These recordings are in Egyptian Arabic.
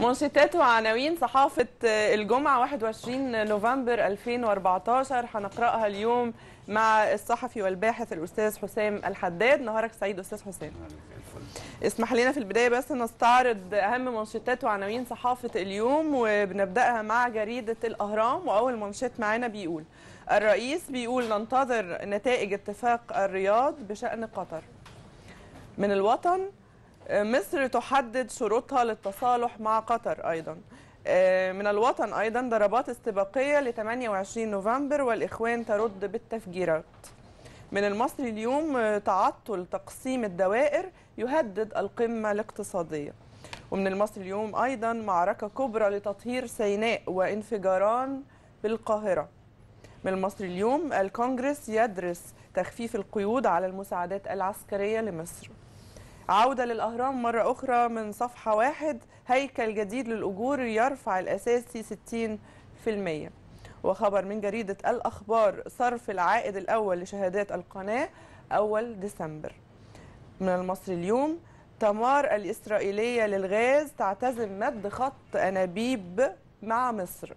منشطات وعناوين صحافة الجمعة 21 نوفمبر 2014 هنقرأها اليوم مع الصحفي والباحث الأستاذ حسام الحداد نهارك سعيد أستاذ حسام اسمح لنا في البداية بس نستعرض أهم منشطات وعناوين صحافة اليوم وبنبدأها مع جريدة الأهرام وأول منشط معانا بيقول الرئيس بيقول ننتظر نتائج اتفاق الرياض بشأن قطر من الوطن مصر تحدد شروطها للتصالح مع قطر أيضا من الوطن أيضا ضربات استباقية ل 28 نوفمبر والإخوان ترد بالتفجيرات من المصري اليوم تعطل تقسيم الدوائر يهدد القمة الاقتصادية ومن المصري اليوم أيضا معركة كبرى لتطهير سيناء وانفجاران بالقاهرة من المصري اليوم الكونجرس يدرس تخفيف القيود على المساعدات العسكرية لمصر عودة للأهرام مرة أخرى من صفحة واحد هيكل جديد للأجور يرفع الأساسي 60% وخبر من جريدة الأخبار صرف العائد الأول لشهادات القناة أول ديسمبر من المصري اليوم تمار الإسرائيلية للغاز تعتزم مد خط أنابيب مع مصر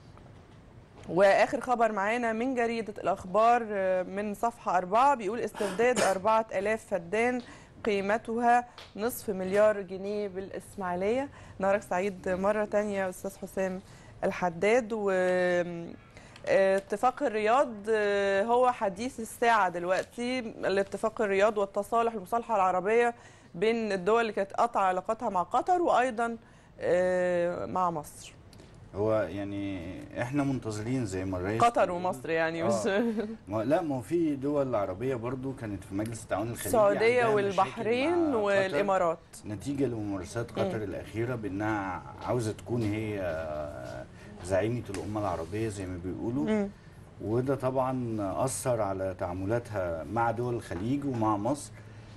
واخر خبر معانا من جريده الاخبار من صفحه أربعة بيقول استرداد 4000 فدان قيمتها نصف مليار جنيه بالاسماعيليه نهارك سعيد مره تانية استاذ حسام الحداد و اتفاق الرياض هو حديث الساعه دلوقتي الاتفاق الرياض والتصالح المصالحه العربيه بين الدول اللي كانت قطع علاقاتها مع قطر وايضا مع مصر هو يعني احنا منتظرين زي ما الرئيس قطر ومصر يعني مش آه. ما لا ما هو في دول عربيه برضو كانت في مجلس التعاون الخليجي السعوديه والبحرين والامارات نتيجه لممارسات قطر م. الاخيره بانها عاوزه تكون هي زعيمه الامه العربيه زي ما بيقولوا م. وده طبعا اثر على تعاملاتها مع دول الخليج ومع مصر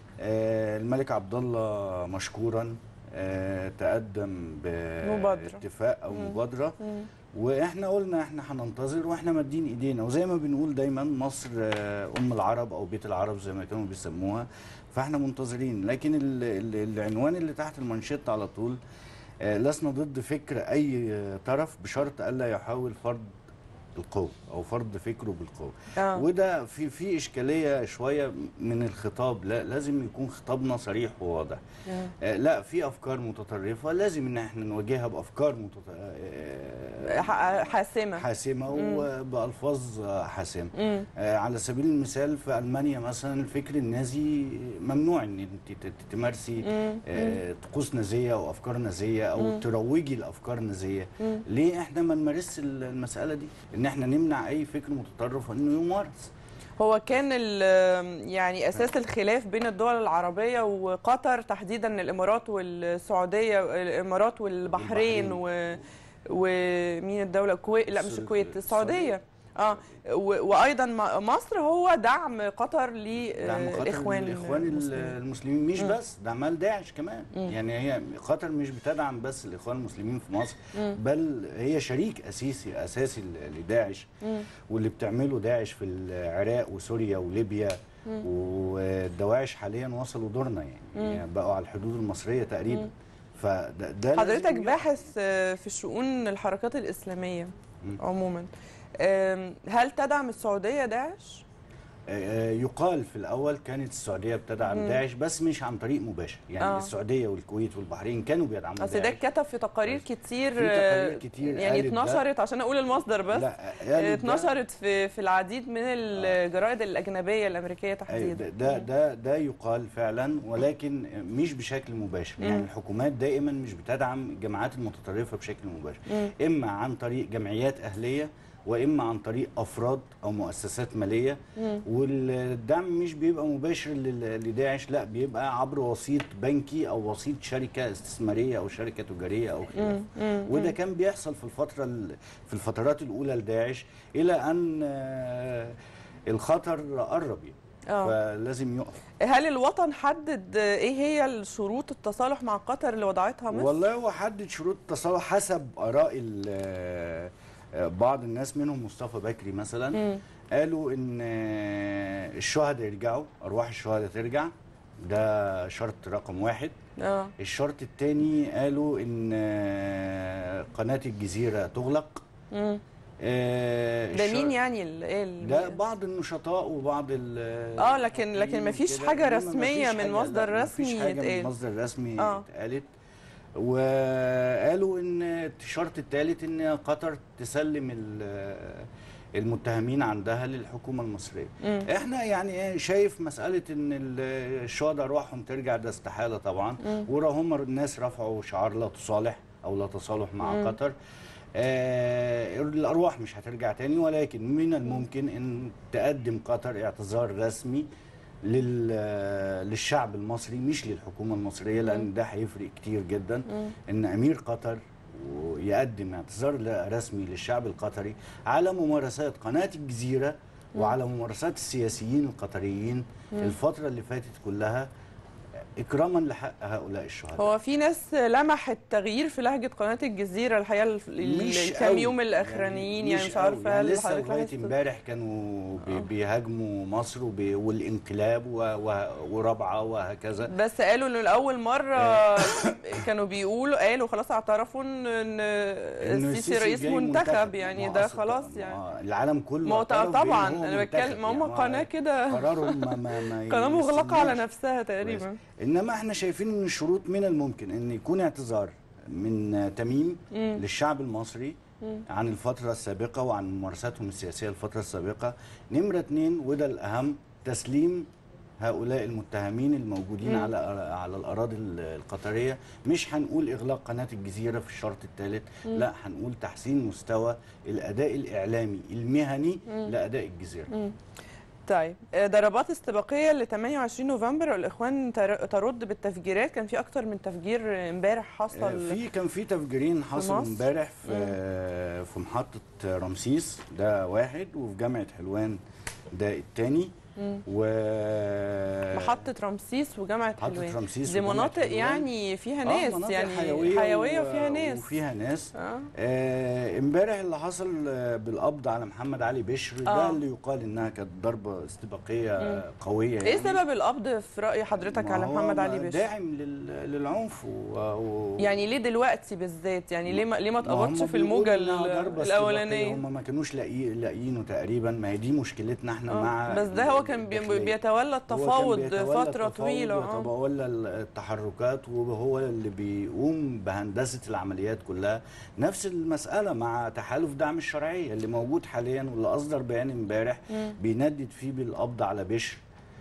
آه الملك عبد الله مشكورا آه تقدم باتفاق او مم. مبادره مم. واحنا قلنا احنا هننتظر واحنا مادين ايدينا وزي ما بنقول دايما مصر آه ام العرب او بيت العرب زي ما كانوا بيسموها فاحنا منتظرين لكن ال ال العنوان اللي تحت المانشيت على طول آه لسنا ضد فكر اي طرف بشرط الا يحاول فرض القوة او فرض فكره بالقوه آه. وده في في اشكاليه شويه من الخطاب لا لازم يكون خطابنا صريح وواضح آه. آه لا في افكار متطرفه لازم ان احنا نواجهها بافكار متط... آه حاسمه حاسمه وبالفاظ حاسمه آه على سبيل المثال في المانيا مثلا الفكر النازي ممنوع ان انت تمارسي آه طقوس نازيه او افكار نازيه او مم. تروجي لافكار نازيه ليه احنا ما نمارسش المساله دي ان احنا نمنع اي فكر متطرف انه يمارس هو كان يعني اساس الخلاف بين الدول العربيه وقطر تحديدا الامارات والسعوديه الامارات والبحرين و ومين الدوله الكويت لا مش الكويت السعوديه اه وايضا مصر هو دعم قطر للاخوان الاخوان المسلمين مش م. بس دعمها لداعش كمان م. يعني هي قطر مش بتدعم بس الاخوان المسلمين في مصر م. بل هي شريك اساسي اساسي لداعش واللي بتعمله داعش في العراق وسوريا وليبيا والدواعش حاليا وصلوا دورنا يعني, يعني بقوا على الحدود المصريه تقريبا فده حضرتك باحث في شؤون الحركات الاسلاميه عموما هل تدعم السعودية داعش؟ يقال في الاول كانت السعوديه بتدعم مم. داعش بس مش عن طريق مباشر يعني آه. السعوديه والكويت والبحرين كانوا بيدعموا داعش اصل ده اتكتب في تقارير كتير في تقارير كتير يعني اتنشرت عشان اقول المصدر بس لا اتنشرت في في العديد من الجرائد الاجنبيه الامريكيه تحديدا ده ده ده يقال فعلا ولكن مش بشكل مباشر مم. يعني الحكومات دائما مش بتدعم الجماعات المتطرفه بشكل مباشر مم. اما عن طريق جمعيات اهليه واما عن طريق افراد او مؤسسات ماليه مم. والدعم مش بيبقى مباشر لداعش لا بيبقى عبر وسيط بنكي او وسيط شركه استثماريه او شركه تجاريه او خلافه وده كان بيحصل في الفتره في الفترات الاولى لداعش الى ان الخطر قرب يعني أوه. فلازم يقف هل الوطن حدد ايه هي الشروط التصالح مع قطر اللي وضعتها مصر؟ والله هو حدد شروط التصالح حسب اراء بعض الناس منهم مصطفى بكري مثلا م. قالوا ان الشهداء يرجعوا ارواح الشهداء ترجع ده شرط رقم واحد اه الشرط الثاني قالوا ان آه، قناه الجزيره تغلق مم. آه، ده الشرط- مين يعني ال- ايه ال- ده بعض النشطاء وبعض ال اه لكن لكن ما فيش كده، حاجه إنما رسميه مفيش من حاجة- مصدر لا، رسمي مفيش حاجه من يتقال مصدر رسمي آه. اتقالت وقالوا ان الشرط الثالث ان قطر تسلم ال- المتهمين عندها للحكومه المصريه مم. احنا يعني إيه شايف مساله ان ال- الشهداء ارواحهم ترجع ده استحاله طبعا مم. وراهم الناس رفعوا شعار لا تصالح او لا تصالح مع مم. قطر آه الارواح مش هترجع تاني ولكن من الممكن ان تقدم قطر اعتذار رسمي لل للشعب المصري مش للحكومه المصريه لان ده هيفرق كتير جدا مم. ان امير قطر يقدم اعتذار رسمي للشعب القطري على ممارسات قناه الجزيره وعلى ممارسات السياسيين القطريين الفتره اللي فاتت كلها اكراما لحق هؤلاء الشهداء هو في ناس لمحت تغيير في لهجه قناه الجزيره الحقيقه الف- ال- الكام قوي. يوم الاخرانيين يعني, مش عارفه قوي. يعني هل لسه حضرتك لغايه لاحظت؟ امبارح كانوا بي آه. بيهاجموا مصر وبي والانقلاب و و ورابعه وهكذا بس قالوا انه لاول مره كانوا بيقولوا قالوا خلاص اعترفوا ان إن إنه السيسي رئيس جاي منتخب يعني ما ده أصل- خلاس ما يعني العالم كله ما هو اعترف طبعا بأنه هو انا منتخب. بتكلم ما هم يعني قناه كده قرارهم ما ما, ما قناه مغلقه على يستثناش. نفسها تقريبا انما احنا شايفين ان الشروط من الممكن ان يكون اعتذار من تميم مم. للشعب المصري مم. عن الفترة السابقة وعن ممارساتهم السياسية الفترة السابقة نمرة اتنين وده الأهم تسليم هؤلاء المتهمين الموجودين مم. على على الأراضي القطرية مش هنقول إغلاق قناة الجزيرة في الشرط الثالث لا هنقول تحسين مستوى الأداء الإعلامي المهني لأداء الجزيرة مم. طيب آه، ضربات استباقيه ل 28 نوفمبر الاخوان تر- ترد بالتفجيرات كان في اكتر من تفجير امبارح آه، حصل في كان في تفجيرين حصلوا مصر؟ امبارح في في محطة رمسيس ده واحد وفي جامعة حلوان ده الثاني مم. و محطة رمسيس وجامعة محطة حلوان رمسيس دي وجامعة مناطق حلوان. يعني فيها آه، ناس مناطق يعني حيوية, حيوية و- وفيها ناس وفيها ناس اه آه، امبارح اللي حصل آه، بالقبض على محمد علي بشر آه. ده اللي يقال انها كانت ضربه استباقيه مم. قويه ايه يعني. سبب القبض في رأي حضرتك ما على هو محمد علي باشا؟ داعم لل- للعنف و... و... يعني ليه دلوقتي بالذات؟ يعني ليه ما ليه ما ما هم اتقبضش في بيقولوا الموجة إنها ال- ضربة استباقية، الأولانية؟ هم ما كانوش لاقي- لاقيينه تقريبا ما هي دي مشكلتنا احنا آه، مع بس ده هو كان بي- الداخلية. بيتولى هو كان التفاوض بيتولى فترة التفاوض طويلة اه ويتولى التحركات وهو اللي بيقوم بهندسه العمليات كلها نفس المساله مع تحالف دعم الشرعيه اللي موجود حاليا واللي اصدر بيان امبارح مم. بيندد فيه بالقبض على بشر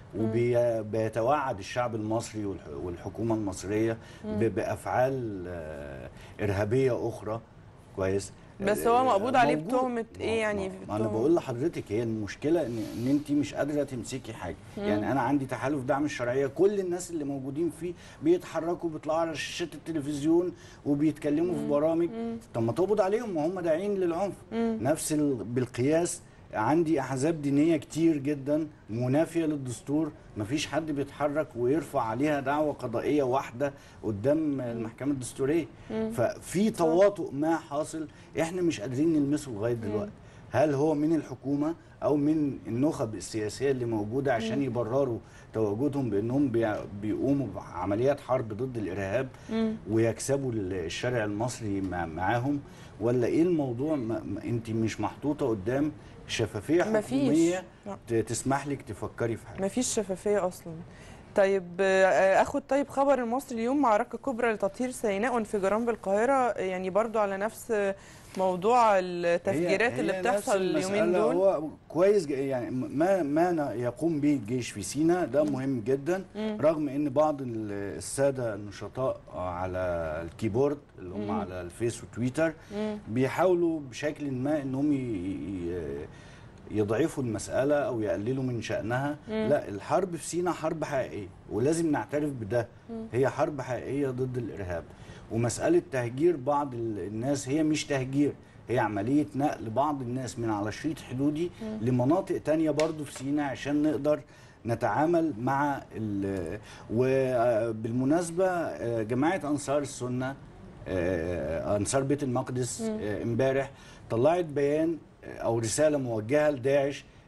وبيتوعد الشعب المصري والح- والحكومه المصريه ب- بافعال آه، ارهابيه اخرى كويس بس هو مقبوض عليه موجود. بتهمة ما- ايه يعني ما- في ما انا التهمة؟ بقول لحضرتك هي المشكله ان ان انت مش قادره تمسكي حاجه يعني انا عندي تحالف دعم الشرعيه كل الناس اللي موجودين فيه بيتحركوا بيطلعوا على شاشات التلفزيون وبيتكلموا في برامج طب ما تقبض عليهم وهم داعين للعنف نفس ال... بالقياس عندي احزاب دينيه كتير جدا منافيه للدستور مفيش حد بيتحرك ويرفع عليها دعوه قضائيه واحده قدام المحكمه الدستوريه ففي تواطؤ ما حاصل احنا مش قادرين نلمسه لغايه دلوقتي هل هو من الحكومه او من النخب السياسيه اللي موجوده عشان يبرروا تواجدهم بانهم بيع- بيقوموا بعمليات حرب ضد الارهاب مم. ويكسبوا الشارع المصري مع- معاهم ولا ايه الموضوع ما ما انت مش محطوطه قدام شفافيه مفيش. حكوميه لا. ت- تسمح لك تفكري في حاجه مفيش شفافية أصلا طيب آه، اخد طيب خبر المصري اليوم معركة كبرى لتطهير سيناء وانفجاران بالقاهرة يعني برضو على نفس موضوع التفجيرات هي- اللي هي بتحصل نفس اليومين المسألة. دول هو كويس ج- يعني ما ما ن- يقوم به الجيش في سيناء ده مهم جدا مم. رغم ان بعض ال- الساده النشطاء على الكيبورد اللي هم مم. على الفيس وتويتر مم. بيحاولوا بشكل ما انهم ي- ي- يضعفوا المسألة أو يقللوا من شأنها مم. لا الحرب في سيناء حرب حقيقية ولازم نعترف بده مم. هي حرب حقيقية ضد الإرهاب ومسألة تهجير بعض ال- الناس هي مش تهجير هي عملية نقل بعض الناس من على شريط حدودي لمناطق تانية برضو في سيناء عشان نقدر نتعامل مع ال- وبالمناسبة آه، جماعة أنصار السنة آه، أنصار بيت المقدس آه، امبارح طلعت بيان آه، أو رسالة موجهة لداعش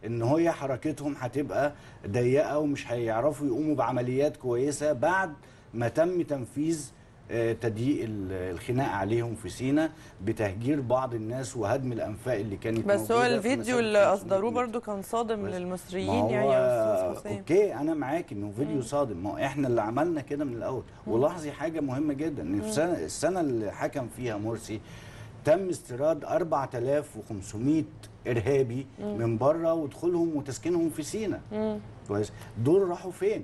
ان هي حركتهم هتبقى ضيقه ومش هيعرفوا يقوموا بعمليات كويسه بعد ما تم تنفيذ آه، تضييق ال- الخناق عليهم في سينا بتهجير بعض الناس وهدم الانفاق اللي كانت بس هو موجودة في الفيديو مسافة اللي 500 اصدروه متر. برضو كان صادم بس- للمصريين ما هو يعني يا استاذ حسام اوكي انا معاك انه فيديو صادم ما هو احنا اللي عملنا كده من الاول ولاحظي حاجه مهمه جدا ان في سنه السنه اللي حكم فيها مرسي تم استيراد 4500 ارهابي من بره ودخولهم وتسكينهم في سينا كويس دول راحوا فين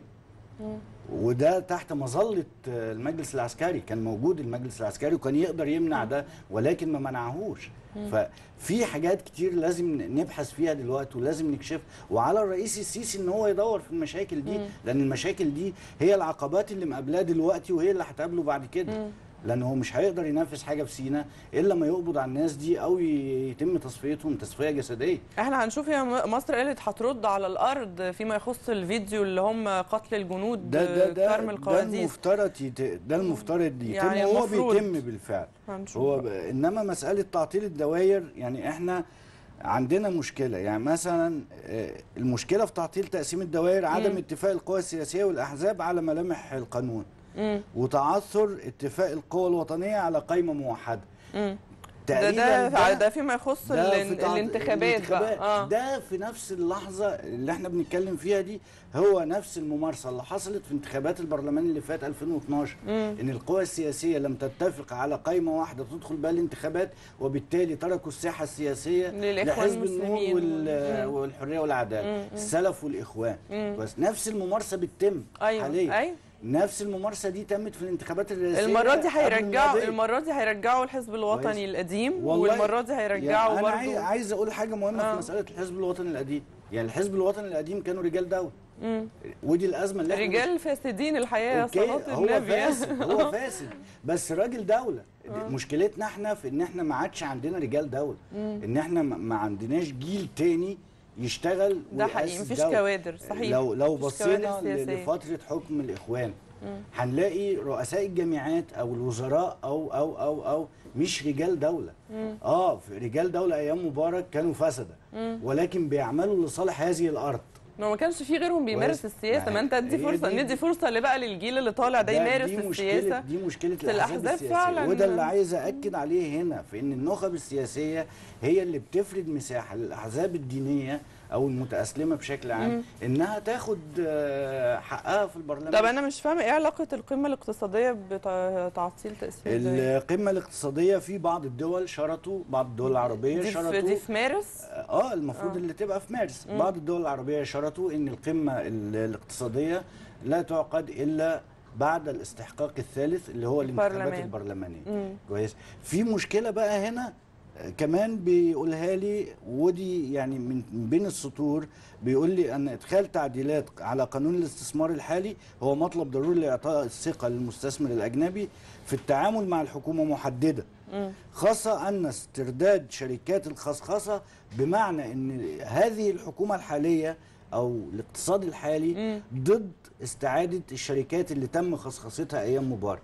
وده تحت مظله آه، المجلس العسكري كان موجود المجلس العسكري وكان يقدر يمنع ده ولكن ما منعهوش ففي حاجات كتير لازم نبحث فيها دلوقتي ولازم نكشف وعلى الرئيس السيسي ان هو يدور في المشاكل دي لان المشاكل دي هي العقبات اللي مقابلاه دلوقتي وهي اللي هتقابله بعد كده لان هو مش هيقدر ينفذ حاجه في سينا الا ما يقبض على الناس دي او يتم تصفيتهم تصفيه جسديه احنا هنشوف هي م- مصر قالت هترد على الارض فيما يخص الفيديو اللي هم قتل الجنود ده ده ده كرم ده القواديس المفترض يت... ده المفترض يتم يعني وهو المفروض. بيتم بالفعل هنشوف هو ب... بقى. انما مساله تعطيل الدوائر يعني احنا عندنا مشكله يعني مثلا آه، المشكله في تعطيل تقسيم الدوائر عدم مم. اتفاق القوى السياسيه والاحزاب على ملامح القانون مم. وتعثر اتفاق القوى الوطنيه على قائمه موحده مم. ده تقريبا ده ده فيما يخص ده الان- في تعض- الانتخابات بقى اه ده في نفس اللحظه اللي احنا بنتكلم فيها دي هو نفس الممارسه اللي حصلت في انتخابات البرلمان اللي فات 2012 مم. ان القوى السياسيه لم تتفق على قائمه واحده تدخل بها الانتخابات وبالتالي تركوا الساحه السياسيه للإخوان لحزب النور المسلمين. وال- مم. والحريه والعداله مم. السلف والاخوان مم. بس نفس الممارسه بتتم ايوه حاليا ايوه نفس الممارسه دي تمت في الانتخابات الرئاسيه المره دي قبل هيرجعوا الماضية. المره دي هيرجعوا الحزب الوطني كويس. القديم والله والمره دي هيرجعوا يعني انا عايز, برضه عايز اقول حاجه مهمه آه. في مساله الحزب الوطني القديم يعني الحزب الوطني القديم كانوا رجال دوله مم. ودي الازمه اللي احنا رجال فاسدين الحقيقه يا اوكي صلاه هو النبي فاسد هو فاسد بس راجل دوله مشكلتنا احنا في ان احنا ما عادش عندنا رجال دوله ان احنا ما- ما عندناش جيل تاني يشتغل ده ويأسس حقيقي مفيش دولة. كوادر صحيح لو لو مفيش بصينا كوادر ل- سياسية. لفتره حكم الاخوان هنلاقي رؤساء الجامعات او الوزراء او او او او مش رجال دوله اه في رجال دوله ايام مبارك كانوا فسده ولكن بيعملوا لصالح هذه الارض ما ما كانش في غيرهم بيمارس كويس. السياسه ما انت ادي هي فرصه دي- ندي فرصه اللي بقى للجيل اللي طالع ده يمارس دي السياسه مشكلة دي مشكلة الأحزاب الأحزاب السياسية فعلاً. وده اللي عايز أأكد عليه هنا في إن النخب السياسية هي اللي بتفرد مساحة للأحزاب الدينية أو المتأسلمة بشكل عام إنها تاخد آه، حقها في البرلمان طب انا مش فاهمه ايه علاقه القمه الاقتصاديه بتعطيل تاثير الدولة؟ القمة الاقتصادية في بعض الدول شرطوا بعض الدول العربية دي في, شرطوا دي في مارس اه المفروض آه. اللي تبقى في مارس بعض الدول العربيه شرطوا ان القمه ال- الاقتصاديه لا تعقد الا بعد الاستحقاق الثالث اللي هو الانتخابات البرلمان. البرلمانيه مم. كويس في مشكله بقى هنا آه، كمان بيقولها لي ودي يعني من من بين السطور بيقول لي ان ادخال تعديلات على قانون الاستثمار الحالي هو مطلب ضروري لاعطاء الثقه للمستثمر الاجنبي في التعامل مع الحكومه محدده مم. خاصة أن استرداد شركات الخصخصة بمعنى أن هذه الحكومة الحالية أو الاقتصاد الحالي مم. ضد استعادة الشركات اللي تم خصخصتها أيام مبارك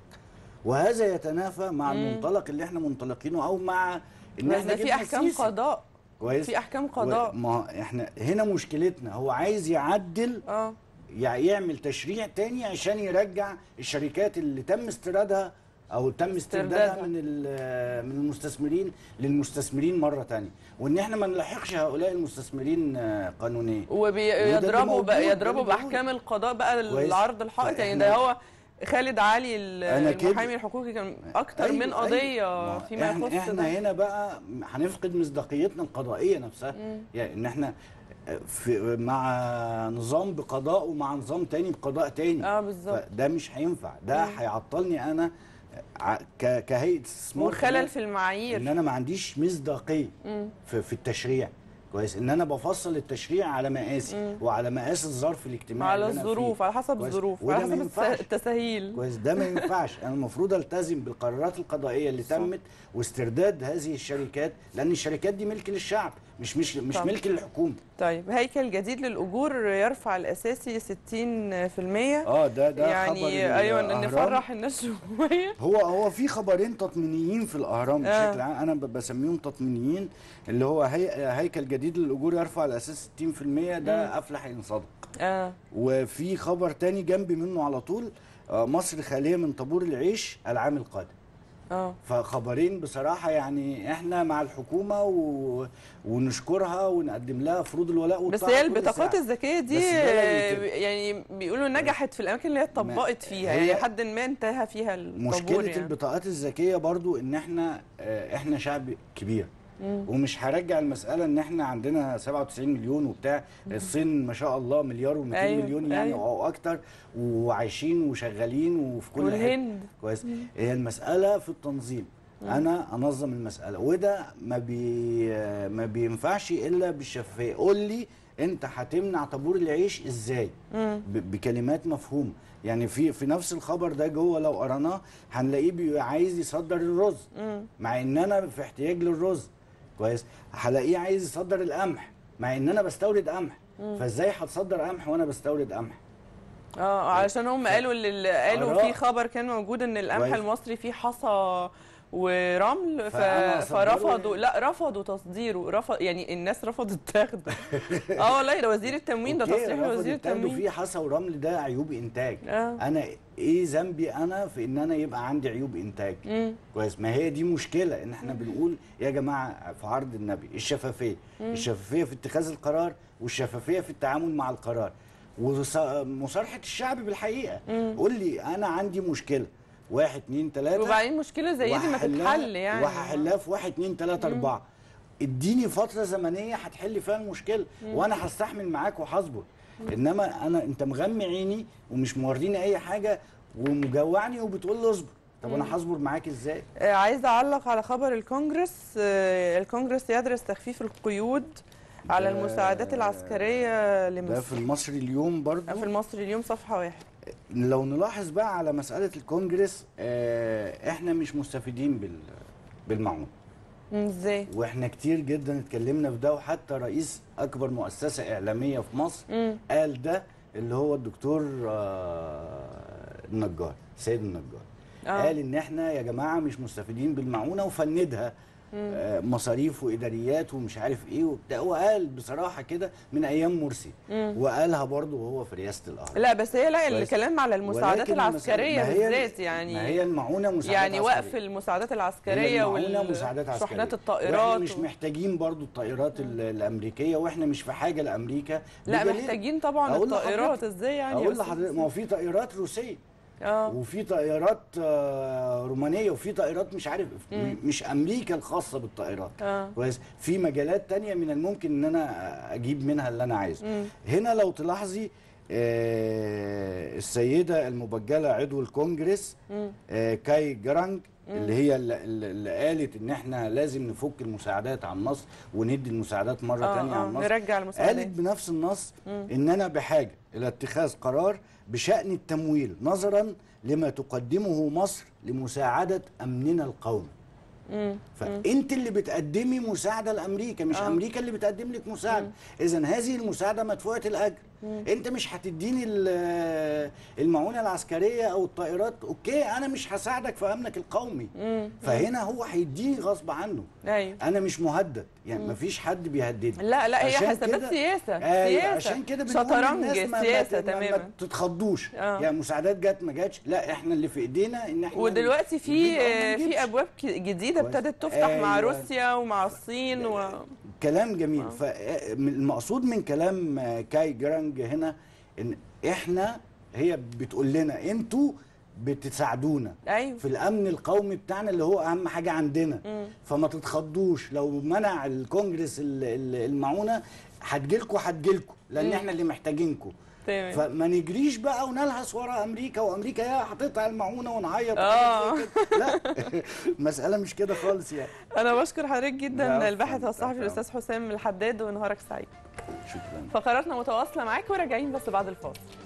وهذا يتنافى مع مم. المنطلق اللي احنا منطلقينه أو مع إن بس احنا ده في جبنا احكام السيسي. قضاء كويس في احكام قضاء ما احنا هنا مشكلتنا هو عايز يعدل اه يع- يعمل تشريع تاني عشان يرجع الشركات اللي تم استيرادها او تم استردادها استردادها. من ال- من المستثمرين للمستثمرين مره تانية وان احنا ما نلحقش هؤلاء المستثمرين آه، قانونيا وده اللي وبيضربوا موجود، بقى ده يضربوا اللي موجود. باحكام القضاء بقى كويس. العرض الحائط يعني فإحنا- ده هو خالد علي ال- أنا كده- المحامي الحقوقي كان اكتر أيوة، من أيوة. قضيه ما فيما احنا, يخص احنا ده هنا بقى هنفقد مصداقيتنا القضائيه نفسها مم. يعني ان احنا في مع نظام بقضاء ومع نظام تاني بقضاء تاني اه بالظبط فده مش هينفع ده هيعطلني انا ع- ك- كهيئه استثمار وخلل كمان. في ان المعايير انا ما عنديش مصداقيه مم. في, في التشريع كويس ان انا بفصل التشريع على مقاسي مم. وعلى مقاس الظرف الاجتماعي على اللي أنا فيه. الظروف على حسب كويس. الظروف وده على ما حسب ينفعش. التس- التساهيل كويس ده ما ينفعش انا المفروض التزم بالقرارات القضائيه اللي صح. تمت واسترداد هذه الشركات لان الشركات دي ملك للشعب مش مش مش طب. ملك للحكومه طيب هيكل جديد للاجور يرفع الاساسي 60% اه ده ده خبر يعني ايوه ان الأهرام. نفرح الناس شويه هو هو في خبرين تطمينيين في الاهرام آه. بشكل عام انا ب- بسميهم تطمينيين اللي هو هي هيكل جديد للاجور يرفع على اساس 60% ده افلح ان صدق اه وفي خبر تاني جنبي منه على طول آه، مصر خاليه من طابور العيش العام القادم اه فخبرين بصراحه يعني احنا مع الحكومه و... ونشكرها ونقدم لها فروض الولاء بس والطاعه هي كل البطاقات ساعة. الذكيه دي بس ده لو آه، يعني بيقولوا نجحت في الاماكن اللي هي اتطبقت فيها هي- يعني حد ما انتهى فيها الطابور مشكله يعني. البطاقات الذكيه برضو ان احنا آه، احنا شعب كبير ومش هرجع المساله ان احنا عندنا 97 مليون وبتاع الصين ما شاء الله مليار و200 أيوة، مليون يعني أيوة. او اكتر وعايشين وشغالين وفي كل حته والهند كويس هي المساله في التنظيم انا انظم المساله وده ما بي ما بينفعش الا بالشفافيه قول لي انت هتمنع طابور العيش ازاي ب- بكلمات مفهومه يعني في في نفس الخبر ده جوه لو قرناه هنلاقيه بي- عايز يصدر الرز مع ان انا في احتياج للرز كويس هلاقيه عايز يصدر القمح مع ان انا بستورد قمح فازاي هتصدر قمح وانا بستورد قمح اه علشان هم قالوا اللي قالوا آراء. في خبر كان موجود ان القمح كويس. المصري فيه حصى ورمل ف... فأنا أصدره فرفضوا لا رفضوا تصديره رفض يعني الناس رفضت تاخده اه والله ده وزير التموين ده أوكي، تصريح رفض وزير يتاخدوا التموين فيه حصى ورمل ده عيوب انتاج آه. انا ايه ذنبي انا في ان انا يبقى عندي عيوب انتاج مم. كويس ما هي دي مشكله ان احنا بنقول يا جماعه في عرض النبي الشفافيه الشفافيه في اتخاذ القرار والشفافيه في التعامل مع القرار ومصارحه الشعب بالحقيقه قول لي انا عندي مشكله واحد اتنين تلاته وبعدين مشكله زي دي ما وهحلها- تتحل يعني وهحلها في واحد اتنين تلاته اربعه اديني فتره زمنيه هتحل فيها المشكله وانا هستحمل معاك وهصبر انما انا انت مغمي عيني ومش موريني اي حاجه ومجوعني وبتقول لي اصبر طب انا هصبر معاك ازاي آه، عايزه اعلق على خبر الكونجرس آه، الكونجرس يدرس تخفيف القيود على ده- المساعدات العسكريه ده لمصر في المصري اليوم برضو في المصري اليوم صفحه واحد لو نلاحظ بقى على مساله الكونجرس آه، احنا مش مستفيدين بال بالمعون مم، ازاي واحنا كتير جدا اتكلمنا في ده وحتى رئيس اكبر مؤسسه اعلاميه في مصر مم. قال ده اللي هو الدكتور آه، النجار سيد النجار آه. قال ان احنا يا جماعه مش مستفيدين بالمعونه وفندها آه، مصاريف واداريات ومش عارف ايه وبتاع وقال بصراحه كده من ايام مرسي وقالها برضه وهو في رئاسه الاهرام لا بس هي لا كويس. الكلام على المساعدات ولكن المسألة- العسكريه ما هي- بالذات ما يعني هي المعونه مساعدات يعني وقف عسكرية. المساعدات هي العسكريه المعونة مساعدات عسكرية وشحنات واحنا الطائرات مش و... محتاجين برضو الطائرات ال- الامريكيه واحنا مش في حاجه لامريكا لا بدليل- محتاجين طبعا أقول الطائرات لحضرتك- ازاي يعني اقول بس- لحضرتك ما هو في طائرات روسيه اه وفي طائرات آه، رومانيه وفي طائرات مش عارف م- مش امريكا الخاصه بالطائرات اه كويس في مجالات تانية من الممكن ان انا اجيب منها اللي انا عايزه مم. هنا لو تلاحظي آه، السيده المبجله عضو الكونجرس مم. آه، كاي جرانج اللي هي اللي, اللي قالت ان احنا لازم نفك المساعدات عن مصر وندي المساعدات مره اه تانية اه عن مصر نرجع قالت المساعدات بنفس النص ان انا بحاجه الى اتخاذ قرار بشان التمويل نظرا لما تقدمه مصر لمساعده امننا القومي مم. فانت اللي بتقدمي مساعده لامريكا مش آه. آه. امريكا اللي بتقدم لك مساعده اذا هذه المساعده مدفوعه الاجر انت مش هتديني ال- المعونه العسكريه او الطائرات اوكي انا مش هساعدك في امنك القومي مم. فهنا هو هيديني غصب عنه ايوه انا مش مهدد يعني مفيش حد بيهددني لا لا هي عشان حسابات كده- سياسه ايوه سياسه عشان كده بنقول شطرنج للناس ما- سياسه ما, ما, ما تماما تتخضوش آه. يعني مساعدات جت ما جاتش لا احنا اللي في ايدينا ان احنا ودلوقتي في نجيب أو ما نجيبش. في ابواب ك- جديده كويس. ابتدت تفتح مع أيوة. روسيا ومع الصين و... كلام جميل آه. فالمقصود من كلام آه، كاي جرانج هنا ان احنا هي بتقول لنا انتوا بتساعدونا ايوه في الامن القومي بتاعنا اللي هو اهم حاجه عندنا مم. فما تتخضوش لو منع الكونجرس ال- ال- المعونه هتجيلكوا هتجيلكوا لان مم. احنا اللي محتاجينكوا تمام فما نجريش بقى ونلهث ورا امريكا وامريكا يا هتقطع المعونه ونعيط آه. وحاجات زي كده. لا المساله مش كده خالص يعني انا بشكر حضرتك جدا العفو. الباحث والصحفي العفو. الاستاذ حسام الحداد ونهارك سعيد شكرا فقراتنا متواصله معاك وراجعين بس بعد الفاصل